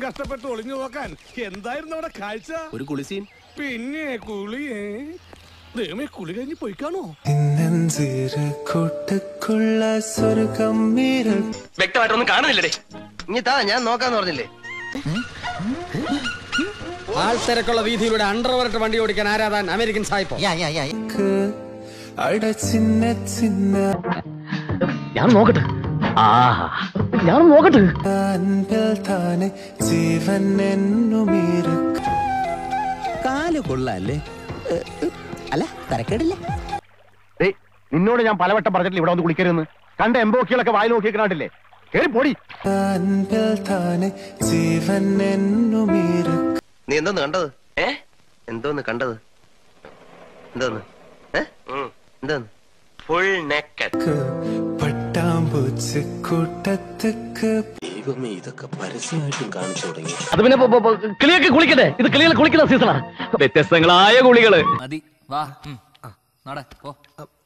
കഷ്ടപ്പെട്ട് ഒളിഞ്ഞു നോക്കാൻ എന്തായിരുന്നു അവിടെ കാഴ്ച ഒരു കുളിസീൻ പിന്നെ കുളിയേ ദൈവമേ കുളി കഴിഞ്ഞ് പോയിക്കാണോ சின்னஞ்சிறு கூட்டுக்குள்ள சொர்க்கம் இருக்கு വ്യക്തമായിട്ടൊന്നും കാണുന്നില്ലേ ഇനി താ ഞാൻ നോക്കാന്ന് പറഞ്ഞില്ലേ ആൾ തിരക്കുള്ള വീതിയിലൂടെ അണ്ടർവരട്ട് വണ്ടി ഓടിക്കാൻ ആരാധാൻ അമേരിക്കൻ സായിപ്പോ அட சின்ன சின்ன ഞാൻ നോക്കട്ടെ ആ ഞാൻ നോക്കട്ടെ அன்பில் தானே ஜீவன் என்னும் இருக்கு കാല് കൊള്ളാല്ലേ ഏ, ഏ, അല്ല തരക്കേടില്ല നിന്നോട് ഞാൻ പലവട്ടം പറഞ്ഞിട്ടില്ല ഇവിടെ വന്ന് കുളിക്കരുതെന്ന് കണ്ട എംബോക്കികളൊക്കെ വായി നോക്കി കണ്ടില്ലേ കേറി പോടി அன்பில் தானே ஜீவன் என்னும் இருக்கு നീ എന്തോന്ന് കണ്ടത് ഏ എന്തോന്ന് കണ്ടത് എന്തോന്ന് ഏ എന്തോന്ന് ഫുൾ നെക്കഡ് പട്ടാമ്പൂച്ച് കൂട്ടത്തുക്ക് അത് പിന്നെ പോ- പോ- പോ- കിളിയൊക്കെ കുളിക്കട്ടെ ഇത് കിളികൾ കുളിക്കുന്ന സീസണാ വ്യത്യസ്തങ്ങളായ കുളികള് മതി വാ നട പോ